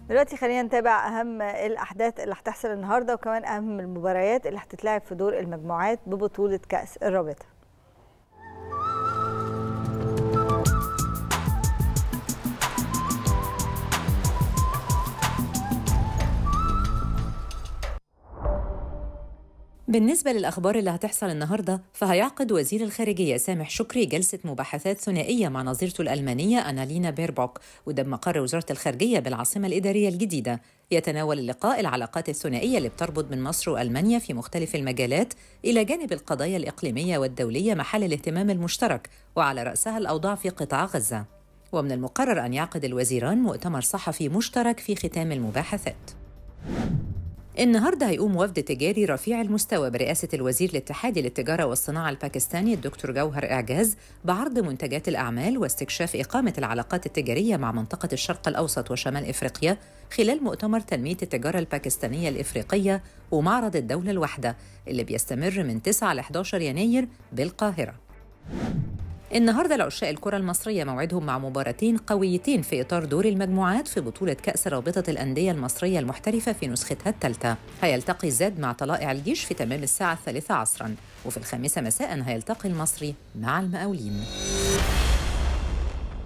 دلوقتي خلينا نتابع اهم الاحداث اللي هتحصل النهارده وكمان اهم المباريات اللي هتتلعب في دور المجموعات ببطوله كاس الرابطه بالنسبة للأخبار اللي هتحصل النهاردة فهيعقد وزير الخارجية سامح شكري جلسة مباحثات ثنائية مع نظيرته الألمانية أنالينا بيربوك وده مقر وزارة الخارجية بالعاصمة الإدارية الجديدة يتناول اللقاء العلاقات الثنائية اللي بتربط بين مصر وألمانيا في مختلف المجالات إلى جانب القضايا الإقليمية والدولية محل الاهتمام المشترك وعلى رأسها الأوضاع في قطاع غزة ومن المقرر أن يعقد الوزيران مؤتمر صحفي مشترك في ختام المباحثات النهارده هيقوم وفد تجاري رفيع المستوى برئاسة الوزير الاتحادي للتجارة والصناعة الباكستاني الدكتور جوهر إعجاز بعرض منتجات الأعمال واستكشاف إقامة العلاقات التجارية مع منطقة الشرق الأوسط وشمال إفريقيا خلال مؤتمر تنمية التجارة الباكستانية الإفريقية ومعرض الدولة الواحدة اللي بيستمر من 9 ل 11 يناير بالقاهرة. النهارده العشاق الكرة المصرية موعدهم مع مباراتين قويتين في إطار دور المجموعات في بطولة كأس رابطة الأندية المصرية المحترفة في نسختها الثالثة. هيلتقي زاد مع طلائع الجيش في تمام الساعة الثالثة عصرا، وفي الخامسة مساء هيلتقي المصري مع المقاولين.